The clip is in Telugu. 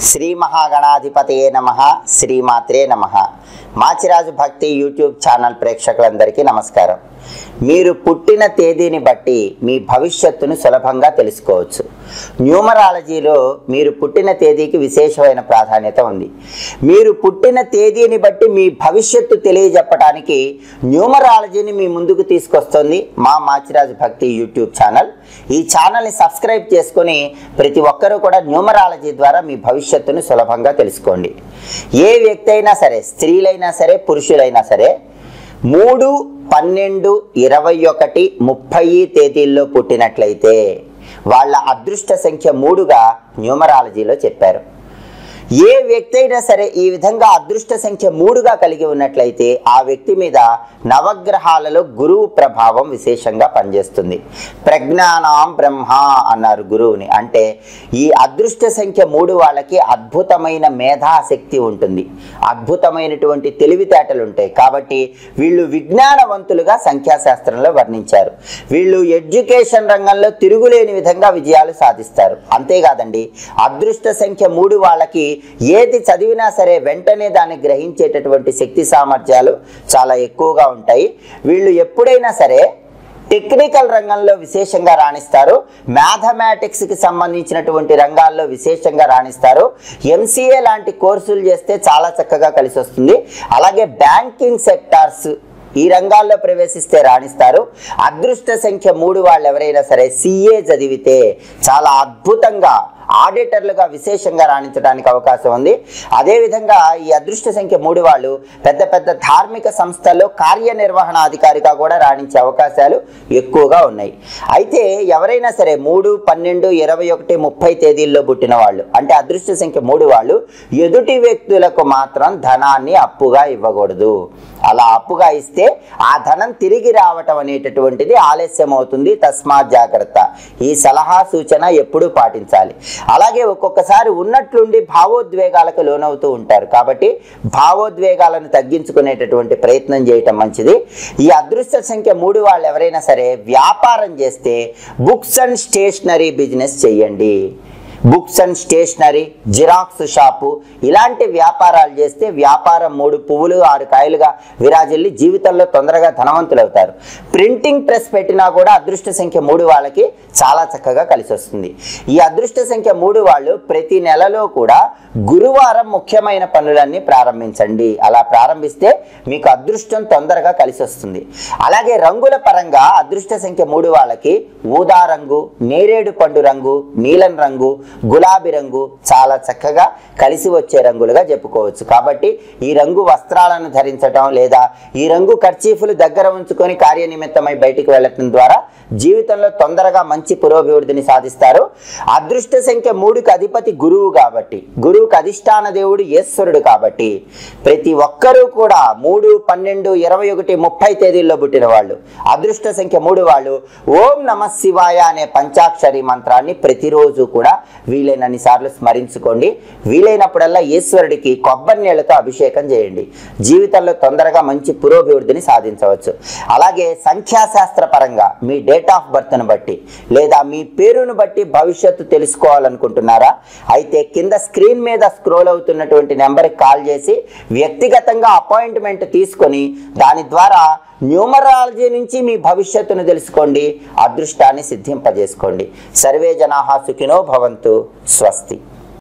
శ్రీ మహాగణాధిపతయే నమ శ్రీమాత్రే నమ మాచిరాజు భక్తి యూట్యూబ్ ఛానల్ ప్రేక్షకులందరికీ నమస్కారం మీరు పుట్టిన తేదీని బట్టి మీ భవిష్యత్తును సులభంగా తెలుసుకోవచ్చు న్యూమరాలజీలో మీరు పుట్టిన తేదీకి విశేషమైన ప్రాధాన్యత ఉంది మీరు పుట్టిన తేదీని బట్టి మీ భవిష్యత్తు తెలియజెప్పడానికి న్యూమరాలజీని మీ ముందుకు తీసుకొస్తుంది మా మాచిరాజు భక్తి యూట్యూబ్ ఛానల్ ఈ ఛానల్ని సబ్స్క్రైబ్ చేసుకొని ప్రతి ఒక్కరూ కూడా న్యూమరాలజీ ద్వారా మీ భవిష్యత్తును సులభంగా తెలుసుకోండి ఏ వ్యక్తి అయినా సరే స్త్రీలైనా సరే పురుషులైనా సరే మూడు పన్నెండు ఇరవై ఒకటి ముప్పై తేదీల్లో పుట్టినట్లయితే వాళ్ళ అదృష్ట సంఖ్య మూడుగా న్యూమరాలజీలో చెప్పారు ఏ వ్యక్తి అయినా సరే ఈ విధంగా అదృష్ట సంఖ్య మూడుగా కలిగి ఉన్నట్లయితే ఆ వ్యక్తి మీద నవగ్రహాలలో గురువు ప్రభావం విశేషంగా పనిచేస్తుంది ప్రజ్ఞానాం బ్రహ్మ అన్నారు గురువుని అంటే ఈ అదృష్ట సంఖ్య మూడు వాళ్ళకి అద్భుతమైన మేధాశక్తి ఉంటుంది అద్భుతమైనటువంటి తెలివితేటలు ఉంటాయి కాబట్టి వీళ్ళు విజ్ఞానవంతులుగా సంఖ్యాశాస్త్రంలో వర్ణించారు వీళ్ళు ఎడ్యుకేషన్ రంగంలో తిరుగులేని విధంగా విజయాలు సాధిస్తారు అంతేకాదండి అదృష్ట సంఖ్య మూడు వాళ్ళకి ఏది చదివినా సరే వెంటనే దాన్ని గ్రహించేటటువంటి శక్తి సామర్థ్యాలు చాలా ఎక్కువగా ఉంటాయి వీళ్ళు ఎప్పుడైనా సరే టెక్నికల్ రంగంలో విశేషంగా రాణిస్తారు మ్యాథమెటిక్స్కి సంబంధించినటువంటి రంగాల్లో విశేషంగా రాణిస్తారు ఎంసీఏ లాంటి కోర్సులు చేస్తే చాలా చక్కగా కలిసి వస్తుంది అలాగే బ్యాంకింగ్ సెక్టార్స్ ఈ రంగాల్లో ప్రవేశిస్తే రాణిస్తారు అదృష్ట సంఖ్య మూడు వాళ్ళు ఎవరైనా సరే సిఏ చదివితే చాలా అద్భుతంగా ఆడిటర్లుగా విశేషంగా రాణించడానికి అవకాశం ఉంది అదేవిధంగా ఈ అదృష్ట సంఖ్య మూడు వాళ్ళు పెద్ద పెద్ద ధార్మిక సంస్థల్లో కార్యనిర్వహణాధికారిగా కూడా రాణించే అవకాశాలు ఎక్కువగా ఉన్నాయి అయితే ఎవరైనా సరే మూడు పన్నెండు ఇరవై ఒకటి ముప్పై తేదీల్లో పుట్టిన వాళ్ళు అంటే అదృష్ట సంఖ్య మూడు వాళ్ళు ఎదుటి వ్యక్తులకు మాత్రం ధనాన్ని అప్పుగా ఇవ్వకూడదు అలా అప్పుగా ఇస్తే ఆ ధనం తిరిగి రావటం అనేటటువంటిది ఆలస్యం అవుతుంది తస్మాత్ జాగ్రత్త ఈ సలహా సూచన ఎప్పుడూ పాటించాలి అలాగే ఒక్కొక్కసారి ఉన్నట్లుండి భావోద్వేగాలకు లోనవుతూ ఉంటారు కాబట్టి భావోద్వేగాలను తగ్గించుకునేటటువంటి ప్రయత్నం చేయటం మంచిది ఈ అదృష్ట సంఖ్య మూడు వాళ్ళు ఎవరైనా సరే వ్యాపారం చేస్తే బుక్స్ అండ్ స్టేషనరీ బిజినెస్ చేయండి books and stationery xerox shop ఇలాంటి వ్యాపారాలు చేస్తే వ్యాపారం మూడు పువ్వులు ఆరు కాయలుగా విరాజిల్లి జీవితంలో తొందరగా ధనవంతులు అవుతారు ప్రింటింగ్ ప్రెస్ పెట్టినా కూడా అదృష్ట సంఖ్య మూడు వాళ్ళకి చాలా చక్కగా కలిసి వస్తుంది ఈ అదృష్ట సంఖ్య మూడు వాళ్ళు ప్రతి నెలలో కూడా గురువారం ముఖ్యమైన పనులన్నీ ప్రారంభించండి అలా ప్రారంభిస్తే మీకు అదృష్టం తొందరగా కలిసి వస్తుంది అలాగే రంగుల పరంగా అదృష్ట సంఖ్య మూడు వాళ్ళకి ఊదా రంగు నేరేడు పండు రంగు నీలం రంగు గులాబీ రంగు చాలా చక్కగా కలిసి వచ్చే రంగులుగా చెప్పుకోవచ్చు కాబట్టి ఈ రంగు వస్త్రాలను ధరించటం లేదా ఈ రంగు కర్చీఫులు దగ్గర ఉంచుకొని కార్యనిమిత్తమై బయటికి వెళ్ళటం ద్వారా జీవితంలో తొందరగా మంచి పురోభివృద్ధిని సాధిస్తారు అదృష్ట సంఖ్య మూడుకి అధిపతి గురువు కాబట్టి గురువుకి అధిష్టాన దేవుడు ఈశ్వరుడు కాబట్టి ప్రతి ఒక్కరూ కూడా మూడు పన్నెండు ఇరవై ఒకటి ముప్పై తేదీల్లో పుట్టిన వాళ్ళు అదృష్ట సంఖ్య మూడు వాళ్ళు ఓం నమ శివాయ అనే పంచాక్షరి మంత్రాన్ని ప్రతిరోజు కూడా వీలైనన్ని సార్లు స్మరించుకోండి వీలైనప్పుడల్లా ఈశ్వరుడికి కొబ్బరి నీళ్ళతో అభిషేకం చేయండి జీవితంలో తొందరగా మంచి పురోభివృద్ధిని సాధించవచ్చు అలాగే సంఖ్యాశాస్త్ర పరంగా మీ డేట్ ఆఫ్ బర్త్ను బట్టి లేదా మీ పేరును బట్టి భవిష్యత్తు తెలుసుకోవాలనుకుంటున్నారా అయితే కింద స్క్రీన్ మీద స్క్రోల్ అవుతున్నటువంటి నెంబర్కి కాల్ చేసి వ్యక్తిగతంగా అపాయింట్మెంట్ తీసుకొని దాని ద్వారా న్యూమరాలజీ నుంచి మీ భవిష్యత్తును తెలుసుకోండి అదృష్టాన్ని సిద్ధింపజేసుకోండి సర్వే జనాహా సుఖినో భవంతు స్వస్తి